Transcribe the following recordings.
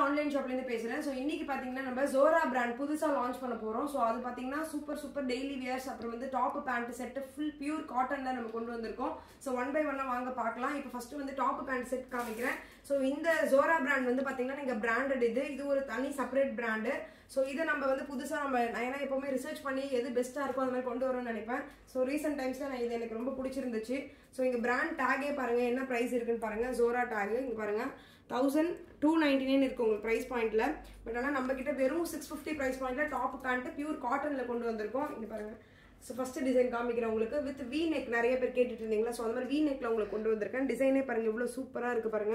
online ஷாப்லேருந்து பேசுகிறேன் so இன்னைக்கு பார்த்தீங்கன்னா நம்ம ஜோரா பிராண்ட் புதுசாக லான்ச் பண்ண போகிறோம் ஸோ அது பார்த்தீங்கன்னா சூப்பர் சூப்பர் டெய்லி வியர்ஸ் அப்புறம் வந்து top pant set full pure காட்டனில் நம்ம கொண்டு வந்திருக்கோம் ஸோ ஒன் பை ஒன்னாக வாங்க பார்க்கலாம் இப்போ ஃபர்ஸ்ட் வந்து டாப் பேண்ட் செட் காமிக்கிறேன் ஸோ இந்த ஜோரா பிராண்ட் வந்து பார்த்தீங்கன்னா நீங்கள் பிராண்டட் இது இது ஒரு தனி செப்பரேட் பிராண்டு ஸோ இதை நம்ம வந்து புதுசாக நம்ம நான் ஏன்னா எப்போவுமே ரிசர்ச் பண்ணி எது பெஸ்ட்டாக இருக்கோ அந்த மாதிரி கொண்டு வரணும்னு நினைப்பேன் ஸோ ரீசெண்ட் டைம்ஸில் நான் இது எனக்கு ரொம்ப பிடிச்சிருந்துச்சு ஸோ இங்கே பிராண்ட் டேகே பாருங்கள் என்ன ப்ரைஸ் இருக்குன்னு பாருங்கள் ஜோரா டேகு இங்கே பாருங்கள் தௌசண்ட் டூ நைன்டி நைன் இருக்கு உங்களுக்கு ப்ரைஸ் பாயிண்ட்ல பட் ஆனால் நம்ம கிட்ட வெறும் சிக்ஸ் ஃபிஃப்டி ப்ரைஸ் பாயிண்ட்ல டாப் பேண்ட்டு பியூர் காட்டனில் கொண்டு வந்திருக்கோம் இங்கே பாருங்க ஸோ ஃபர்ஸ்ட் டிசைன் காமிக்கிறேன் உங்களுக்கு வித் வி நெக் நிறைய பேர் கேட்டுட்டு இருந்தீங்களா ஸோ அந்த மாதிரி வி நெக்ல உங்களுக்கு கொண்டு வந்திருக்கேன் டிசைனே பாருங்க இவ்வளோ சூப்பராக இருக்கு பாருங்க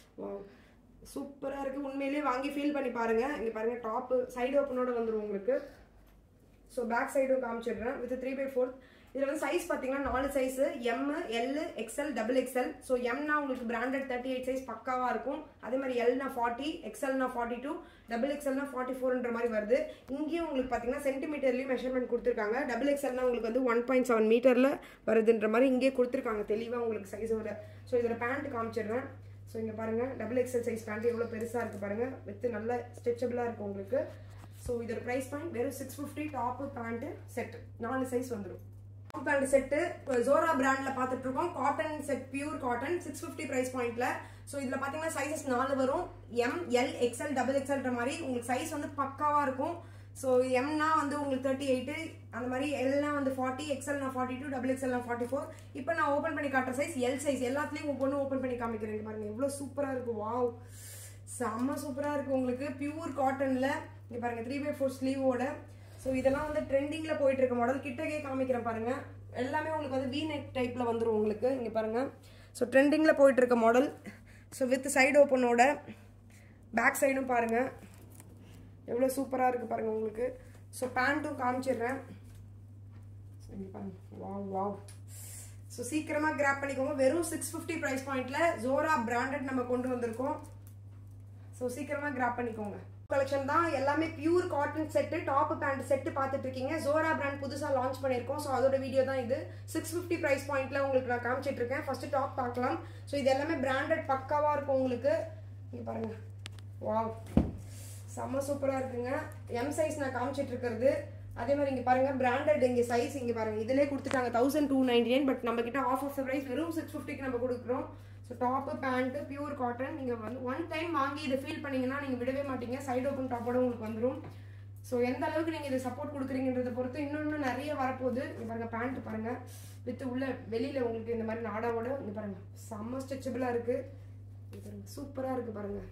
சூப்பராக இருக்கு உண்மையிலேயே வாங்கி ஃபீல் பண்ணி பாருங்க இங்கே பாருங்க டாப்பு சைடு ஓப்பனோட வந்துடும் உங்களுக்கு ஸோ பேக் சைடும் காமிச்சிடுறேன் வித் த்ரீ பை ஃபோர்த் இதில் வந்து சைஸ் பார்த்தீங்கன்னா நாலு size M L XL double XL so எம்னா உங்களுக்கு பிராண்டட் தேர்ட்டி எயிட் சைஸ் பக்காவாக இருக்கும் அதே மாதிரி எல்னா ஃபார்ட்டி எக்ஸ்எல்னா ஃபார்ட்டி டூ டபுள் எக்ஸ்எல்னா ஃபார்ட்டி ஃபோர்ன்ற மாதிரி வருது இங்கேயும் உங்களுக்கு பார்த்தீங்கன்னா சென்டிமீட்டர்லேயும் மெஷர்மெண்ட் கொடுத்துருக்காங்க டபுள் எக்ஸ்எல்னா உங்களுக்கு வந்து ஒன் பாயிண்ட் செவன் மீட்டரில் வருதுன்ற மாதிரி இங்கே கொடுத்துருக்காங்க தெளிவாக உங்களுக்கு சைஸோட ஸோ இதோட பேண்ட் காமிச்சிடுறேன் ஸோ இங்கே பாருங்கள் டபுள் எக்ஸ்எல் சைஸ் பேண்ட் எவ்வளோ பெருசாக இருக்குது பாருங்கள் வித் நல்ல ஸ்ட்ரெச்சபிளாக இருக்கும் உங்களுக்கு ஸோ இதோட ப்ரைஸ் பாயிண்ட் வெறும் six fifty top pant set நாலு சைஸ் வந்துடும் டாப் பேண்ட் செட்டு ஜோரா பிராண்ட்ல பார்த்துட்டு இருக்கோம் cotton set pure cotton six fifty price பாயிண்ட்ல ஸோ இதில் பார்த்தீங்கன்னா சைஸஸ் நாலு வரும் எம் எல் எக்ஸ்எல் டபுள் எக்ஸ்எல்ன்ற மாதிரி உங்களுக்கு சைஸ் வந்து பக்காவாக இருக்கும் ஸோ எம்னா வந்து உங்களுக்கு தேர்ட்டி எயிட்டு அந்த மாதிரி எல்னா வந்து ஃபார்ட்டி எக்ஸ்எல்னா ஃபார்ட்டி டூ டபுள் எக்ஸ்எல்னா ஃபார்ட்டி ஃபோர் இப்போ நான் ஓப்பன் பண்ணி காட்டுற சைஸ் எல் சைஸ் எல்லாத்துலேயும் ஒவ்வொன்றும் ஓப்பன் பண்ணி காமிக்கிறேன் பாருங்க எவ்வளோ சூப்பராக இருக்கும் வாவ் செம்ம சூப்பராக இருக்கும் உங்களுக்கு பியூர் காட்டனில் இங்கே பாருங்க த்ரீ பை ஃபோர் ஸ்லீவோட ஸோ இதெல்லாம் வந்து ட்ரெண்டிங்கில் போயிட்டு இருக்க மாடல் கிட்டக்கே காமிக்கிறேன் பாருங்க எல்லாமே உங்களுக்கு வந்து வி நெக் டைப்பில் வந்துடும் உங்களுக்கு இங்கே பாருங்க ஸோ ட்ரெண்டிங்கில் போயிட்டு இருக்க மாடல் ஸோ வித் சைடு ஓப்பனோட பேக் சைடும் பாருங்க எவ்வளோ சூப்பராக இருக்குது பாருங்க உங்களுக்கு ஸோ பேண்ட்டும் காமிச்சிடுறேன் இங்கே பாருங்க வாவ் வாவ் ஸோ சீக்கிரமாக கிராப் பண்ணிக்கோங்க வெறும் சிக்ஸ் ஃபிஃப்டி ப்ரைஸ் பாயிண்ட்டில் ஜோரா பிராண்டட் நம்ம கொண்டு வந்திருக்கோம் ஸோ சீக்கிரமாக கிராப் பண்ணிக்கோங்க கலெக்ஷன் தான் எல்லாமே pure cotton set top pant set பார்த்துட்டு இருக்கீங்க ஜோரா பிராண்ட் புதுசாக லான்ச் பண்ணியிருக்கோம் ஸோ அதோட வீடியோ தான் இது சிக்ஸ் ஃபிஃப்டி ப்ரைஸ் பாயிண்ட்ல உங்களுக்கு நான் காமிச்சிட்டு இருக்கேன் ஃபர்ஸ்ட் டாப் பார்க்கலாம் ஸோ இது எல்லாமே பிராண்டட் பக்காவாக இருக்கும் உங்களுக்கு இங்கே பாருங்க வாவ் செம்ம சூப்பராக இருக்குங்க எம் சைஸ் நான் காமிச்சிட்டு இருக்கிறது அதே மாதிரி இங்கே பாருங்க பிராண்டட் இங்கே சைஸ் இங்கே பாருங்க இதிலே கொடுத்துட்டாங்க thousand two ninety nine but நம்ம கிட்ட ஆஃப் ஆஃப் த ப்ரைஸ் வெறும் சிக்ஸ் ஃபிஃப்டிக்கு நம்ம கொடுக்குறோம் so top pant pure cotton நீங்கள் வந்து ஒன் டைம் வாங்கி இதை ஃபீல் பண்ணீங்கன்னா நீங்கள் விடவே மாட்டீங்க சைடு ஓப்பன் டாப்போட உங்களுக்கு வந்துடும் ஸோ எந்த அளவுக்கு நீங்கள் இதை சப்போர்ட் கொடுக்குறீங்கன்றத பொறுத்து இன்னொன்று நிறைய வரப்போகுது இங்கே பாருங்கள் பேண்ட் பாருங்கள் வித் உள்ள வெளியில் உங்களுக்கு இந்த மாதிரி நாடாவோட இங்கே பாருங்கள் செம்ம ஸ்ட்ரெச்சபிளாக இருக்குது சூப்பராக இருக்குது பாருங்கள்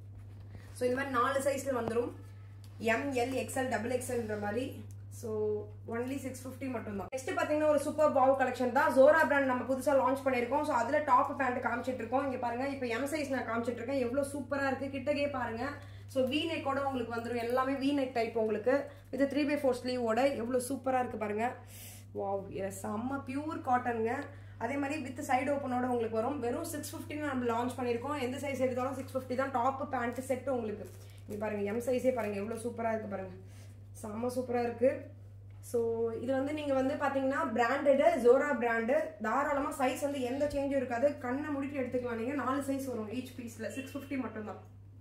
ஸோ இந்த மாதிரி நாலு சைஸில் வந்துடும் எம் எல் எக்ஸ்எல் டபுள் எக்ஸ்எல்ன்ற மாதிரி ஸோ ஒன்லி சிக்ஸ் ஃபிஃப்டி மட்டும் தான் நெக்ஸ்ட் பார்த்தீங்கன்னா ஒரு சூப்பர் பாவ் கலெக்ஷன் தான் ஜோரா பிராண்ட் நம்ம புதுசாக லான்ச் பண்ணியிருக்கோம் ஸோ அதில் டாப் பேண்ட் காமிச்சிட்டு இருக்கோம் இங்கே பாருங்க இப்போ எம் சைஸ் நான் காமிச்சிட்டு இருக்கேன் எவ்வளோ சூப்பராக இருக்குது கிட்டக்கே பாருங்க ஸோ வி நெக்கோட உங்களுக்கு வந்துடும் எல்லாமே வி நெக் டைப் உங்களுக்கு இது த்ரீ பை ஃபோர் ஸ்லீவோட எவ்வளோ சூப்பராக இருக்குது பாருங்க வாவ் செம்ம பியூர் காட்டனுங்க அதே மாதிரி வித் சைடு ஓப்பனோட உங்களுக்கு வரும் வெறும் சிக்ஸ் ஃபிஃப்டின்னு நம்ம லான்ச் பண்ணியிருக்கோம் எந்த சைஸ் எடுத்தாலும் சிக்ஸ் ஃபிஃப்டி தான் டாப் பேண்ட் செட் உங்களுக்கு இங்கே பாருங்க எம் சைஸே பாருங்க எவ்வளோ சூப்பராக இருக்குது பாருங்க செம்ம சூப்பராக இருக்குது ஸோ இது வந்து நீங்கள் வந்து பார்த்தீங்கன்னா பிராண்டடு ஜோரா பிராண்டு தாராளமாக சைஸ் வந்து எந்த சேஞ்சும் இருக்காது கண்ணை முடிட்டு எடுத்துக்கலாம் நீங்கள் நாலு சைஸ் வரும் ஈச் பீஸில் சிக்ஸ் ஃபிஃப்டி மட்டும்தான்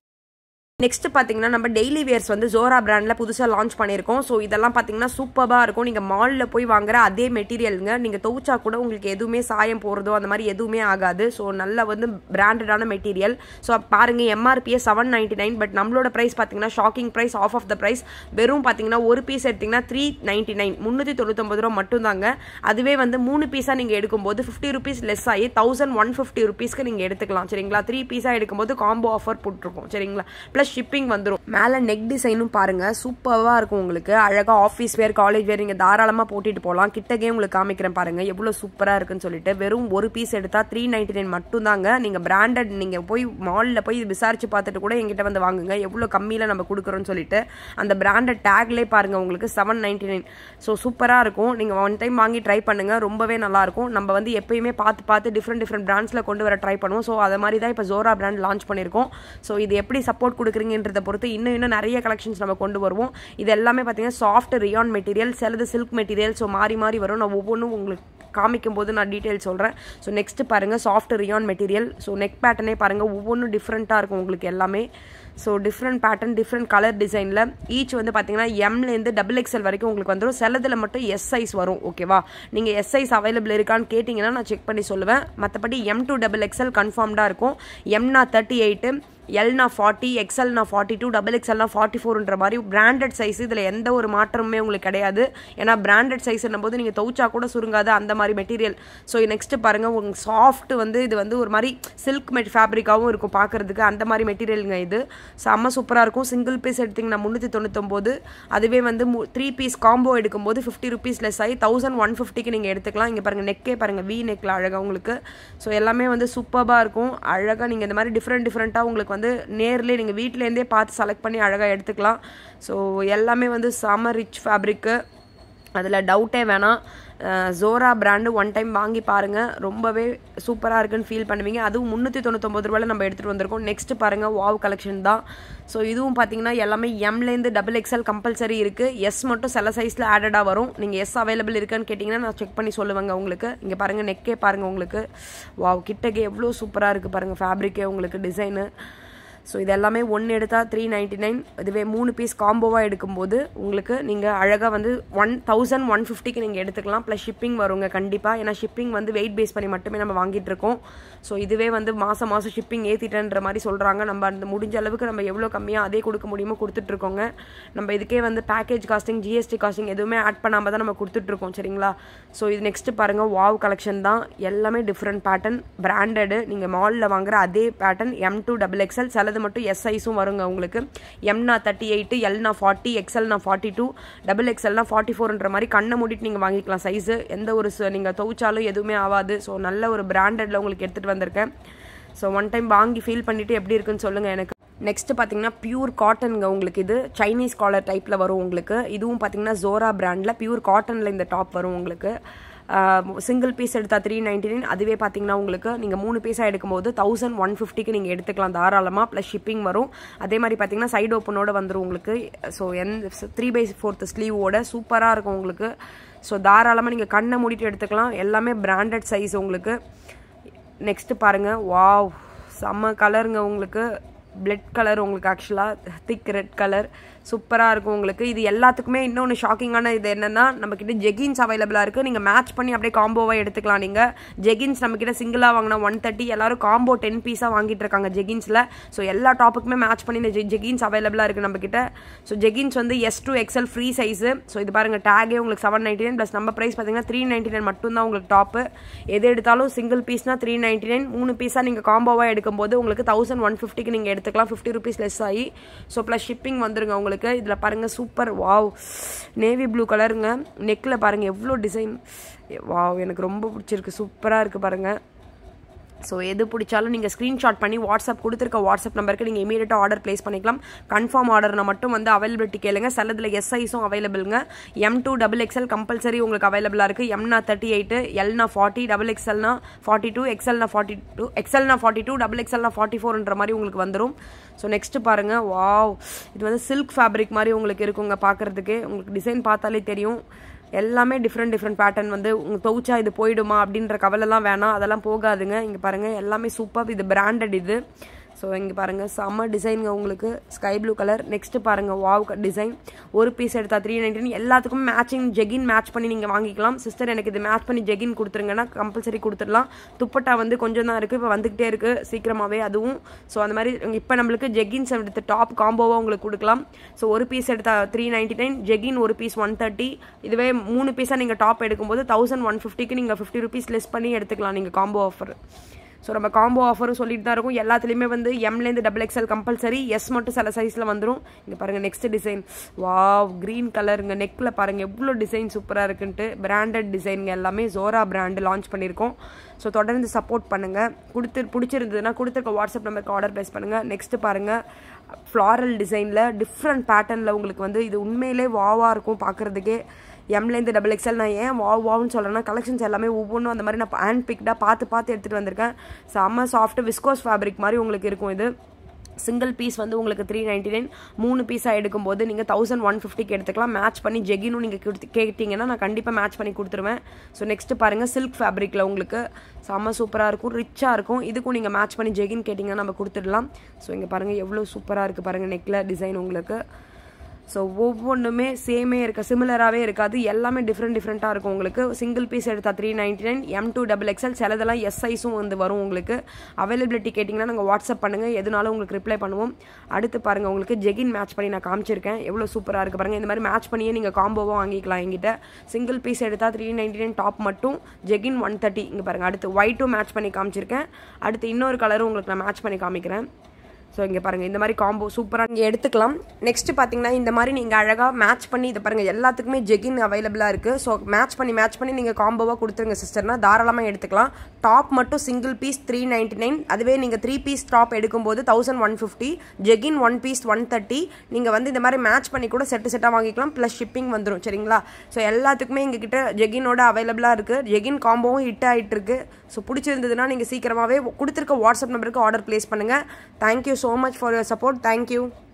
நெக்ஸ்ட் பார்த்தீங்கன்னா நம்ம டெய்லி வேர்ஸ் வந்து ஜோரா பிராண்டில் புதுசாக லான்ச் பண்ணியிருக்கோம் ஸோ இதெல்லாம் பார்த்தீங்கன்னா சூப்பராக இருக்கும் நீங்கள் மாலில் போய் வாங்குற அதே மெட்டீரியலுங்க நீங்கள் துவைச்சா கூட உங்களுக்கு எதுவுமே சாயம் போகிறதோ அந்த மாதிரி எதுவுமே ஆகாது ஸோ நல்ல வந்து பிராண்டடான மெட்டீரியல் ஸோ பாருங்கள் எம்ஆர்பியே செவன் நைன்டி நைன் பட் நம்மளோட ப்ரைஸ் பார்த்தீங்கன்னா shocking price off off the price வெறும் பார்த்தீங்கன்னா ஒரு பீஸ் எடுத்திங்கன்னா த்ரீ நைன்டி நைன் முந்நூற்றி தொண்ணூத்தொம்பது ரூபா மட்டும்தாங்க அதுவே வந்து மூணு பீஸாக நீங்கள் எடுக்கும்போது ஃபிஃப்டி ருபீஸ் லெஸ் ஆகி தௌசண்ட் ஒன் ஃபிஃப்டி ருபீஸ்க்கு நீங்கள் எடுத்துக்கலாம் சரிங்களா த்ரீ பீஸாக எடுக்கும்போது காம்போ ஆஃபர் போட்டிருக்கோம் சரிங்களா ப்ளஸ் ஷிப்பிங் வந்துடும் மேலே நெக் டிசைனும் பாருங்க சூப்பராக இருக்கும் உங்களுக்கு அழகாக ஆஃபீஸ் வேர் காலேஜ் வேர் நீங்கள் தாராளமாக போட்டிட்டு போகலாம் கிட்டக்கே உங்களுக்கு காமிக்கிறேன் பாருங்க எவ்வளோ சூப்பராக இருக்குன்னு சொல்லிட்டு வெறும் ஒரு பீஸ் எடுத்தால் த்ரீ நைன்டி நைன் மட்டும்தாங்க நீங்கள் பிராண்டட் நீங்கள் போய் மாலில் போய் விசாரிச்சு பார்த்துட்டு கூட எங்கிட்ட வந்து வாங்குங்க எவ்வளோ கம்மியில் நம்ம கொடுக்குறோன்னு சொல்லிட்டு அந்த பிராண்டட் டேக்லேயே பாருங்க உங்களுக்கு செவன் நைன்டி நைன் ஸோ சூப்பராக இருக்கும் நீங்கள் ஒன் டைம் வாங்கி ட்ரை பண்ணுங்க ரொம்பவே நல்லாயிருக்கும் நம்ம வந்து எப்பயுமே பார்த்து பார்த்து டிஃப்ரெண்ட் டிஃப்ரெண்ட் பிராண்ட்ஸில் கொண்டு வர ட்ரை பண்ணுவோம் ஸோ அதை மாதிரி தான் இப்போ ஜோரா பிராண்ட் லான்ச் பண்ணியிருக்கோம் ஸோ இது எப்படி சப்போர்ட் கொடுக்குறீங்கன்றத பொறுத்து இன்னும் இன்னும் நிறைய கலெக்ஷன்ஸ் நம்ம கொண்டு வருவோம் இது எல்லாமே பார்த்தீங்கன்னா சாஃப்ட் ரியான் மெட்டீரியல் சிலது சில்க் மெட்டீரியல் ஸோ மாறி மாறி வரும் நான் ஒவ்வொன்றும் உங்களுக்கு காமிக்கும் போது நான் டீட்டெயில் சொல்கிறேன் ஸோ நெக்ஸ்ட் பாருங்கள் soft rayon material so neck பேட்டர்னே பாருங்கள் ஒவ்வொன்றும் டிஃப்ரெண்ட்டாக இருக்கும் உங்களுக்கு எல்லாமே so different pattern different colour டிசைனில் ஈச் வந்து பார்த்தீங்கன்னா எம்லேருந்து டபுள் எக்ஸ்எல் வரைக்கும் உங்களுக்கு வந்துடும் சிலதில் மட்டும் எஸ் சைஸ் வரும் ஓகேவா நீங்கள் எஸ் சைஸ் அவைலபிள் இருக்கான்னு கேட்டிங்கன்னா நான் செக் பண்ணி சொல்லுவேன் மற்றபடி எம் டூ டபுள் எக்ஸ்எல் கன்ஃபார்ம்டாக இருக்கும் எம்னா தேர்ட்டி எயிட்டு எல்னா ஃபார்ட்டி எக்ஸ்எல்னா ஃபார்ட்டி டூ டபுள் எக்ஸ்எல்னா ஃபார்ட்டி ஃபோர்ன்ற மாதிரி பிராண்டட் சைஸ் இதில் எந்த ஒரு மாற்றமுமே உங்களுக்கு கிடையாது ஏன்னா பிராண்டட் சைஸ்ன்னும் போது நீங்கள் துவைச்சா கூட சுருங்காது அந்த மாதிரி மெட்டீரியல் ஸோ நெக்ஸ்ட் பாருங்கள் உங்களுக்கு சாஃப்ட் வந்து இது வந்து ஒரு மாதிரி சில்க் மெட் ஃபேப்ரிக்காகவும் இருக்கும் பார்க்குறதுக்கு அந்த மாதிரி மெட்டீரியலுங்க இது செம்ம சூப்பராக இருக்கும் சிங்கிள் பீஸ் எடுத்திங்கன்னா முந்நூற்றி தொண்ணூத்தொம்போது அதுவே வந்து த்ரீ பீஸ் காம்போ எடுக்கும்போது ஃபிஃப்டி ருபீஸ் லெஸ் ஆகி தௌசண்ட் ஒன் ஃபிஃப்டிக்கு நீங்கள் எடுத்துக்கலாம் இங்கே பாருங்கள் நெக்கே பாருங்கள் வி நெக்கில் அழகாக உங்களுக்கு ஸோ எல்லாமே வந்து சூப்பராக இருக்கும் அழகாக நீங்கள் இந்த மாதிரி டிஃப்ரெண்ட் டிஃப்ரெண்ட்டாக உங்களுக்கு வந்து நேர்லேயே நீங்கள் வீட்டிலேருந்தே பார்த்து செலக்ட் பண்ணி அழகாக எடுத்துக்கலாம் ஸோ எல்லாமே வந்து செம ரிச் ஃபேப்ரிக்கு அதில் டவுட்டே வேணாம் ஜோரா பிராண்டு ஒன் டைம் வாங்கி பாருங்கள் ரொம்பவே சூப்பராக இருக்குன்னு ஃபீல் பண்ணுவீங்க அதுவும் முந்நூற்றி தொண்ணூத்தொம்பது ரூபாயில் நம்ம எடுத்துகிட்டு வந்திருக்கோம் நெக்ஸ்ட் பாருங்கள் வாவ் கலெக்ஷன் தான் ஸோ இதுவும் பார்த்தீங்கன்னா எல்லாமே எம்லேருந்து டபுள் எக்ஸ்எல் கம்பல்சரி இருக்குது எஸ் மட்டும் சில சைஸில் ஆடடாக வரும் நீங்கள் எஸ் அவைலபிள் இருக்குன்னு கேட்டிங்கன்னா நான் செக் பண்ணி சொல்லுவேங்க உங்களுக்கு இங்கே பாருங்கள் நெக்கே பாருங்கள் உங்களுக்கு வாவ் கிட்டக்கே எவ்வளோ சூப்பராக இருக்குது பாருங்கள் ஃபேப்ரிக்கே உங்களுக்கு டிசைனு ஸோ இது எல்லாமே ஒன்று எடுத்தால் த்ரீ நைன்ட்டி நைன் இதுவே மூணு பீஸ் காம்போவாக எடுக்கும்போது உங்களுக்கு நீங்கள் அழகாக வந்து ஒன் தௌசண்ட் ஒன் ஃபிஃப்டிக்கு நீங்கள் எடுத்துக்கலாம் ப்ளஸ் ஷிப்பிங் வருங்க கண்டிப்பாக ஏன்னா ஷிப்பிங் வந்து வெயிட் பேஸ் பண்ணி மட்டுமே நம்ம வாங்கிட்டு இருக்கோம் ஸோ இதுவே வந்து மாதம் மாதம் ஷிப்பிங் ஏற்றிட்டேன்ற மாதிரி சொல்கிறாங்க நம்ம அந்த முடிஞ்ச அளவுக்கு நம்ம எவ்வளோ கம்மியாக அதே கொடுக்க முடியுமோ கொடுத்துட்ருக்கோங்க நம்ம இதுக்கே வந்து பேக்கேஜ் காஸ்டிங் ஜிஎஸ்டி காஸ்டிங் எதுவுமே ஆட் பண்ணாமல் தான் நம்ம கொடுத்துட்ருக்கோம் சரிங்களா ஸோ இது நெக்ஸ்ட்டு பாருங்கள் வாவ் கலெக்ஷன் தான் எல்லாமே டிஃப்ரெண்ட் பேட்டர்ன் பிராண்டடு நீங்கள் மாலில் வாங்குற அதே pattern M to double XL சிலது மட்டும் எஸ் சைஸும் வருங்க உங்களுக்கு எம்னா தேர்ட்டி எயிட்டு எல்னா ஃபார்ட்டி எக்ஸ்எல்னா ஃபார்ட்டி டூ டபுள் எக்ஸ்எல்னா ஃபார்ட்டி ஃபோர்ன்ற மாதிரி கண்ணை மூடிட்டு நீங்கள் வாங்கிக்கலாம் சைஸு எந்த ஒரு நீங்கள் துவைச்சாலும் எதுவுமே ஆகாது ஸோ நல்ல ஒரு பிராண்டடில் உங்களுக்கு எடுத்துகிட்டு வந்திருக்கேன் ஸோ ஒன் டைம் வாங்கி ஃபீல் பண்ணிவிட்டு எப்படி இருக்குன்னு சொல்லுங்கள் எனக்கு நெக்ஸ்ட் பார்த்தீங்கன்னா பியூர் காட்டனுங்க உங்களுக்கு இது சைனீஸ் காலர் டைப்பில் வரும் உங்களுக்கு இதுவும் பார்த்தீங்கன்னா ஜோரா பிராண்டில் பியூர் காட்டனில் இந்த டாப் வரும் உங்களுக்கு சிங்கிள் பீஸ் எடுத்தால் த்ரீ நைன்டி நைன் அதுவே பார்த்தீங்கன்னா உங்களுக்கு நீங்கள் மூணு பீஸாக எடுக்கும்போது தௌசண்ட் ஒன் ஃபிஃப்டிக்கு நீங்கள் எடுத்துக்கலாம் தாராளமாக ப்ளஸ் ஷிப்பிங் வரும் அதே மாதிரி பார்த்தீங்கன்னா சைடு ஓப்பனோட வந்துடும் உங்களுக்கு ஸோ எந்த த்ரீ பை ஃபோர்த் ஸ்லீவோட சூப்பராக இருக்கும் உங்களுக்கு ஸோ தாராளமாக நீங்கள் கண்ணை மூடிட்டு எடுத்துக்கலாம் எல்லாமே பிராண்டட் சைஸ் உங்களுக்கு நெக்ஸ்ட்டு பாருங்கள் வாவ் செம்ம கலருங்க உங்களுக்கு பிளட் கலர் உங்களுக்கு ஆக்சுவலாக திக் ரெட் கலர் சூப்பராக இருக்கும் உங்களுக்கு இது எல்லாத்துக்குமே இன்னொன்று ஷாக்கிங்கான இது என்னென்னா நம்மக்கிட்ட ஜெகின்ஸ் அவைலபிளாக இருக்குது நீங்கள் மேட்ச் பண்ணி அப்படியே காம்போவாக எடுத்துக்கலாம் நீங்கள் ஜெகின்ஸ் நம்மக்கிட்ட சிங்கிளாக வாங்கினா ஒன் தேர்ட்டி எல்லாரும் காம்போ டென் பீஸாக வாங்கிட்டு இருக்காங்க ஜெகின்ஸில் ஸோ எல்லா டாப்புக்குமே மேட்ச் பண்ணி இந்த ஜெகின்ஸ் அவைலபிளாக இருக்குது நம்மக்கிட்ட ஸோ ஜெகின்ஸ் வந்து S to XL free size so இது பாருங்கள் டேகே உங்களுக்கு செவன் நைன்டி நைன் ப்ளஸ் நம்ம ப்ரைஸ் பார்த்தீங்கன்னா த்ரீ நைன்டி நைன் மட்டும்தான் உங்களுக்கு டாப்பு எது எடுத்தாலும் சிங்கிள் பீஸ்னா த்ரீ நைன்டி நைன் மூணு பீஸாக நீங்கள் காம்போவாக எடுக்கும்போது உங்களுக்கு தௌசண்ட் ஒன் ஃபிஃப்டிக்கு நீங்கள் எடுத்துக்கலாம் ஃபிஃப்டி ருபீஸ் லெஸ் ஆகி ஸோ ப்ளஸ் ஷிப்பிங் வந்துருங்க உங்களுக்கு இதில் பாருங்கள் சூப்பர் வாவ் நேவி ப்ளூ கலருங்க நெக்கில் பாருங்கள் எவ்வளோ டிசைன் வாவ் எனக்கு ரொம்ப பிடிச்சிருக்கு சூப்பராக இருக்குது பாருங்கள் ஸோ எது பிடிச்சாலும் நீங்கள் ஸ்க்ரீன்ஷாட் பண்ணி வாட்ஸ்அப் கொடுத்துருக்க வாட்ஸ்அப் நம்பருக்கு நீங்கள் இமீடியட்டாக ஆர்டர் ப்ளேஸ் பண்ணிக்கலாம் கன்ஃபார்ம் ஆர்டர்னா மட்டும் வந்து அவைலபிலிட்டி கேளுங்க சிலதில் எஸ் சைஸும் அவைலபிளுங்க M to double XL compulsory உங்களுக்கு அவைலபிளாக இருக்குது எம்னா தேர்ட்டி எயிட்டு எல்னா ஃபார்ட்டி டபுள் எக்ஸ்எல்னா ஃபார்ட்டி டூ எக்ஸ்எல்னா ஃபார்ட்டி டூ எக்ஸ்எல்னா ஃபார்ட்டி டூ டபுள் எக்ஸ்எல்னா ஃபார்ட்டி ஃபோர்ன்ற மாதிரி உங்களுக்கு வந்துடும் ஸோ நெக்ஸ்ட் பாருங்கள் வாவ் இது வந்து சில்க் ஃபேப்ரிக் மாதிரி உங்களுக்கு இருக்குங்க பார்க்குறதுக்கு உங்களுக்கு டிசைன் பார்த்தாலே தெரியும் எல்லாமே டிஃப்ரெண்ட் டிஃப்ரெண்ட் பேட்டர்ன் வந்து உங்கள் துவைச்சா இது போயிடுமா அப்படின்ற கவலைலாம் வேணாம் அதெல்லாம் போகாதுங்க இங்கே பாருங்கள் எல்லாமே சூப்பர் இது பிராண்டட் இது ஸோ இங்கே பாருங்கள் செம்ம டிசைனுங்க உங்களுக்கு ஸ்கை ப்ளூ கலர் நெக்ஸ்ட் பாருங்கள் வாவ் டிசைன் ஒரு பீஸ் எடுத்தால் த்ரீ நைன்டின் எல்லாத்துக்கும் மேட்சிங் ஜெகின் மேட்ச் பண்ணி நீங்கள் வாங்கிக்கலாம் சிஸ்டர் எனக்கு இது மேட்ச் பண்ணி ஜெகின் கொடுத்துருங்கன்னா கம்பல்சரி கொடுத்துடலாம் துப்பட்டா வந்து கொஞ்சம் தான் இருக்குது இப்போ வந்துக்கிட்டே இருக்குது சீக்கிரமாகவே அதுவும் ஸோ அந்த மாதிரி இப்போ நம்மளுக்கு ஜெகின்ஸ் எடுத்து டாப் காம்போவாக உங்களுக்கு கொடுக்கலாம் ஸோ ஒரு பீஸ் எடுத்தால் த்ரீ நைன்டி நைன் ஜெகின் ஒரு பீஸ் ஒன் தேர்ட்டி இதுவே மூணு பீஸாக நீங்கள் டாப் எடுக்கும்போது தௌசண்ட் ஒன் ஃபிஃப்டிக்கு நீங்கள் ஃபிஃப்டி ருபீஸ் லெஸ் பண்ணி எடுத்துக்கலாம் நீங்கள் காம்போ ஆஃபர் ஸோ நம்ம காம்போ ஆஃபரும் சொல்லிட்டு தான் இருக்கும் எல்லாத்துலேயுமே வந்து எம்லேருந்து டபுள் எக்ஸ்எல் கம்பல்சரி எஸ் மட்டும் சில சைஸில் வந்துடும் இங்கே பாருங்கள் நெக்ஸ்ட் டிசைன் வாவ் க்ரீன் கலருங்க நெக்கில் பாருங்கள் எவ்வளோ டிசைன் சூப்பராக இருக்குன்ட்டு பிராண்டட் டிசைனுங்க எல்லாமே ஜோரா பிராண்டு லான்ச் பண்ணியிருக்கோம் ஸோ தொடர்ந்து சப்போர்ட் பண்ணுங்கள் கொடுத்து பிடிச்சிருந்ததுன்னா கொடுத்துருக்க வாட்ஸ்அப் நம்பருக்கு ஆர்டர் ப்ளேஸ் பண்ணுங்கள் நெக்ஸ்ட்டு பாருங்கள் ஃப்ளாரல் டிசைனில் டிஃப்ரெண்ட் பேட்டர்னில் உங்களுக்கு வந்து இது உண்மையிலே வாவாக இருக்கும் பார்க்குறதுக்கே எம்லேருந்து டபுள் எக்ஸ்எல் நான் ஏன் வாவ் வாவ்னு சொல்கிறேன்னா கலெக்ஷன்ஸ் எல்லாமே ஒவ்வொன்றும் அந்த மாதிரி நான் ஹேண்ட் பிக்டாக பார்த்து பார்த்து எடுத்துகிட்டு வந்திருக்கேன் செம்ம சாஃப்ட் விஸ்கோஸ் ஃபேப்ரிக் மாதிரி உங்களுக்கு இருக்கும் இது சிங்கிள் பீஸ் வந்து உங்களுக்கு த்ரீ நைன்டி நைன் மூணு பீஸாக எடுக்கும்போது நீங்கள் தௌசண்ட் ஒன் ஃபிஃப்டிக்கு எடுத்துக்கலாம் மேட்ச் பண்ணி ஜெகினும் நீங்கள் கொடுத்து கேட்டிங்கன்னா நான் கண்டிப்பாக மேட்ச் பண்ணி கொடுத்துருவேன் ஸோ நெக்ஸ்ட்டு பாருங்கள் சில்க் ஃபேப்ரிக்கில் உங்களுக்கு செம்ம சூப்பராக இருக்கும் ரிச்சாக இருக்கும் இதுக்கும் நீங்கள் மேட்ச் பண்ணி ஜெகின் கேட்டிங்கன்னா நம்ம கொடுத்துடலாம் ஸோ இங்கே பாருங்கள் எவ்வளோ சூப்பராக இருக்குது பாருங்கள் நெக்கில் டிசைன் உங்களுக்கு ஸோ ஒவ்வொன்றுமே சேமே இருக்க சிமிலராகவே இருக்காது எல்லாமே டிஃப்ரெண்ட் டிஃப்ரெண்ட்டாக இருக்கும் உங்களுக்கு சிங்கிள் பீஸ் எடுத்தால் three ninety nine M to double XL சிலதெல்லாம் எஸ் சைஸும் வந்து வரும் உங்களுக்கு அவைலபிலிட்டி கேட்டிங்கன்னா நாங்கள் வாட்ஸ்அப் பண்ணுங்கள் எதுனாலும் உங்களுக்கு ரிப்ளை பண்ணுவோம் அடுத்து பாருங்கள் உங்களுக்கு ஜெகின் மேட்ச் பண்ணி நான் காமிச்சிருக்கேன் எவ்வளோ சூப்பராக இருக்குது பாருங்கள் இந்த மாதிரி மேட்ச் பண்ணியே நீங்கள் காம்போவாக வாங்கிக்கலாம் எங்கிட்ட சிங்கிள் பீஸ் எடுத்தால் த்ரீ நைன்டி நைன் டாப் மட்டும் ஜெகின் ஒன் தேர்ட்டி இங்கே பாருங்கள் அடுத்து ஒயிட்டும் மேட்ச் பண்ணி காமிச்சிருக்கேன் அடுத்து இன்னொரு கலரும் உங்களுக்கு நான் மேட்ச் பண்ணி காமிக்கிறேன் ஸோ இங்கே பாருங்கள் இந்த மாதிரி காம்போ சூப்பராக நீங்கள் எடுத்துக்கலாம் நெக்ஸ்ட் பார்த்தீங்கன்னா இந்த மாதிரி நீங்கள் அழகாக மேட்ச் பண்ணி இதை பாருங்கள் எல்லாத்துக்குமே ஜெகின் அவைலபிளாக இருக்குது ஸோ மேட்ச் பண்ணி மேட்ச் பண்ணி நீங்கள் காம்போவாக கொடுத்துருங்க சிஸ்டர்னா தாராளமாக எடுத்துக்கலாம் டாப் மட்டும் single piece three ninety nine அதுவே நீங்கள் த்ரீ பீஸ் டாப் எடுக்கும்போது thousand one fifty jegging one piece one thirty நீங்கள் வந்து இந்த மாதிரி மேட்ச் பண்ணி கூட செட்டு செட்டாக வாங்கிக்கலாம் ப்ளஸ் ஷிப்பிங் வந்துடும் சரிங்களா ஸோ எல்லாத்துக்குமே எங்ககிட்ட ஜெகினோட அவைலபிளாக இருக்குது ஜெகின் காம்போவும் ஹிட் ஆகிட்டு இருக்கு ஸோ பிடிச்சிருந்ததுன்னா நீங்கள் சீக்கிரமாகவே கொடுத்துருக்க வாட்ஸ்அப் நம்பருக்கு ஆர்டர் ப்ளேஸ் பண்ணுங்கள் thank you so much for your support thank you